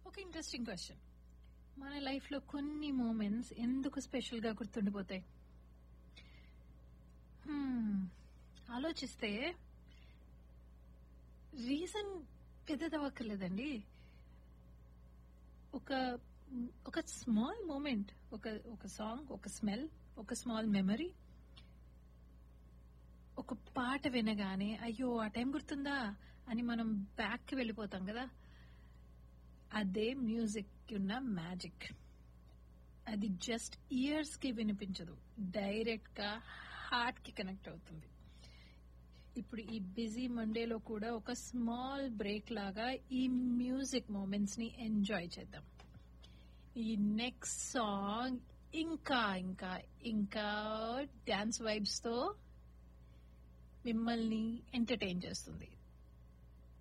ఒక interesting question మన life లో కొన్ని మూమెంట్స్ ఎందుకు స్పెషల్ గా గుర్తుండిపోతాయి Hmm, ఆలోచిస్తే రీజన్ పెద్దదవ్వక్కర్లేదండి ఒక ఒక స్మాల్ మూమెంట్ ఒక ఒక సాంగ్ ఒక స్మెల్ ఒక స్మాల్ మెమరీ ఒక పాట వినగానే అయ్యో ఆ టైం గుర్తుందా అని మనం బ్యాక్ కి వెళ్ళిపోతాం కదా అదే మ్యూజిక్ ఉన్న మ్యాజిక్ అది జస్ట్ ఇయర్స్ కి వినిపించదు డైరెక్ట్ గా హార్ట్ కి కనెక్ట్ అవుతుంది ఇప్పుడు ఈ బిజీ మండేలో కూడా ఒక స్మాల్ బ్రేక్ లాగా ఈ మ్యూజిక్ మూమెంట్స్ ని ఎంజాయ్ చేద్దాం ఈ నెక్స్ట్ సాంగ్ ఇంకా ఇంకా ఇంకా డాన్స్ వైబ్స్ తో మిమ్మల్ని ఎంటర్టైన్ చేస్తుంది